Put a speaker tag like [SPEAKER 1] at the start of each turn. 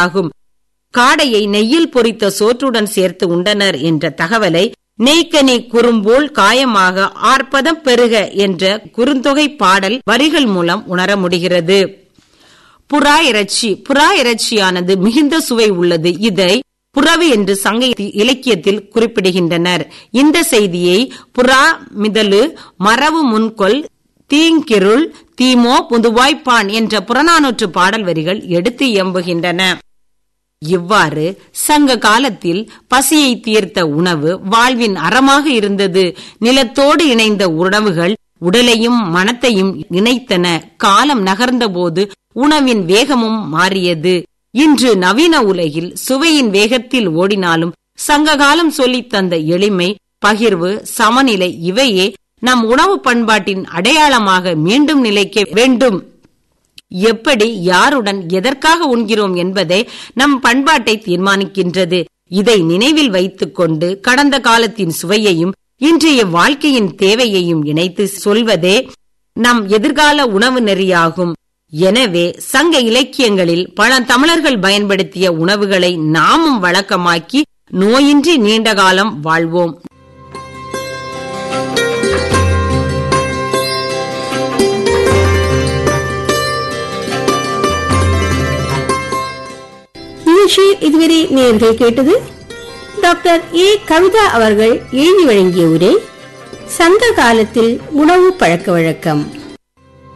[SPEAKER 1] ஆகும் காடையை நெய்யில் பொரித்த சோற்றுடன் சேர்த்து உண்டனர் என்ற தகவலை நெய்க்கனி குறும்போல் காயமாக ஆர்ப்பதம் பெருக என்ற குறுந்தொகை பாடல் வரிகள் மூலம் உணர முடிகிறது புறா இறைச்சி புறா இறைச்சியானது மிகுந்த சுவை உள்ளது இதை புறவு என்று சங்க இலக்கியத்தில் குறிப்பிடுகின்றனர் இந்த செய்தியை புறா மிதலு மரபு முன்கொல் தீங்கிருள் தீமோ புதுவாய்ப்பான் என்ற புறநானூற்று பாடல் வரிகள் எடுத்து எம்புகின்றன இவ்வாறு சங்க காலத்தில் பசியை தீர்த்த உணவு வாழ்வின் அறமாக இருந்தது நிலத்தோடு இணைந்த உணவுகள் உடலையும் மனத்தையும் இணைத்தன காலம் நகர்ந்தபோது உணவின் வேகமும் மாறியது இன்று நவீன உலகில் சுவையின் வேகத்தில் ஓடினாலும் சங்ககாலம் சொல்லித் தந்த எளிமை பகிர்வு சமநிலை இவையே நம் உணவு பண்பாட்டின் அடையாளமாக மீண்டும் நிலைக்க வேண்டும் எப்படி யாருடன் எதற்காக உண்கிறோம் என்பதே நம் பண்பாட்டை தீர்மானிக்கின்றது இதை நினைவில் வைத்துக் கொண்டு கடந்த காலத்தின் சுவையையும் இன்றைய வாழ்க்கையின் தேவையையும் இணைத்து சொல்வதே நம் எதிர்கால உணவு நெறியாகும் எனவே சங்க இலக்கியங்களில் பல தமிழர்கள் பயன்படுத்திய உணவுகளை நாமும் வழக்கமாக்கி நோயின்றி நீண்ட காலம் வாழ்வோம்
[SPEAKER 2] நிகழ்ச்சியில் இதுவரை நேர்கள் கேட்டது டாக்டர் ஏ கவிதா அவர்கள் எழுதி வழங்கிய உரை சங்க காலத்தில் உணவு பழக்க வழக்கம்